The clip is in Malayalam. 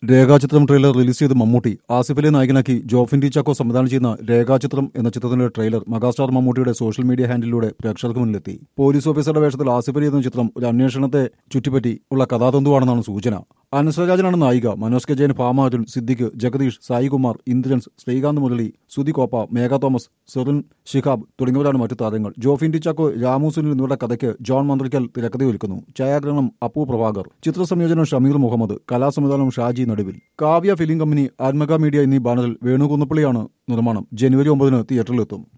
രേഖാചിത്രം ട്രെയിലർ റിലീസ് ചെയ്ത് മമ്മൂട്ടി ആസിഫിലെ നായകനാക്കി ജോഫിൻ ടി ചാക്കോ സംവിധാനം ചെയ്യുന്ന രേഖാചിത്രം എന്ന ചിത്രത്തിന്റെ ട്രെയിലർ മെഗാസ്റ്റാർ മമ്മൂട്ടിയുടെ സോഷ്യൽ മീഡിയ ഹാൻഡിലൂടെ പ്രേക്ഷകർക്ക് മുന്നിലെത്തി പോലീസ് ഓഫീസറുടെ വേഷത്തിൽ ആസിഫലി എന്ന ചിത്രം ഒരു അന്വേഷണത്തെ ചുറ്റിപ്പറ്റി ഉള്ള കഥാതന്തുവാണെന്നാണ് സൂചന അനശ്വരാജനാണ് നായിക മനോജ് കെ ജയൻ ഭാമാരുൺ സിദ്ദിഖ് ജഗദീഷ് സായികുമാർ ഇന്ദ്രൻസ് ശ്രീകാന്ത് മുരളി സുധി കോപ്പ മേഘ തോമസ് സെറിൻ ഷിഹാബ് തുടങ്ങിയവരാണ് മറ്റു താരങ്ങൾ ജോഫിൻ ടി ചാക്കോ രാമു സുനിൽ എന്നിവരുടെ കഥയ്ക്ക് ജോൺ മന്ത്രിക്കൽ തിരക്കഥയൊരുക്കുന്നു ഛായാഗ്രഹണം അപ്പു പ്രഭാകർ ചിത്രസംയോജനം ഷമീർ മുഹമ്മദ് കലാസംവിധാനം Shaji Naduvil Kavya film company Aathmaka media എന്നീ ബാനറിൽ വേണു കുന്നപ്പള്ളിയാണ് നിർമ്മാണം ജനുവരി ഒമ്പതിന് തിയേറ്ററിലെത്തും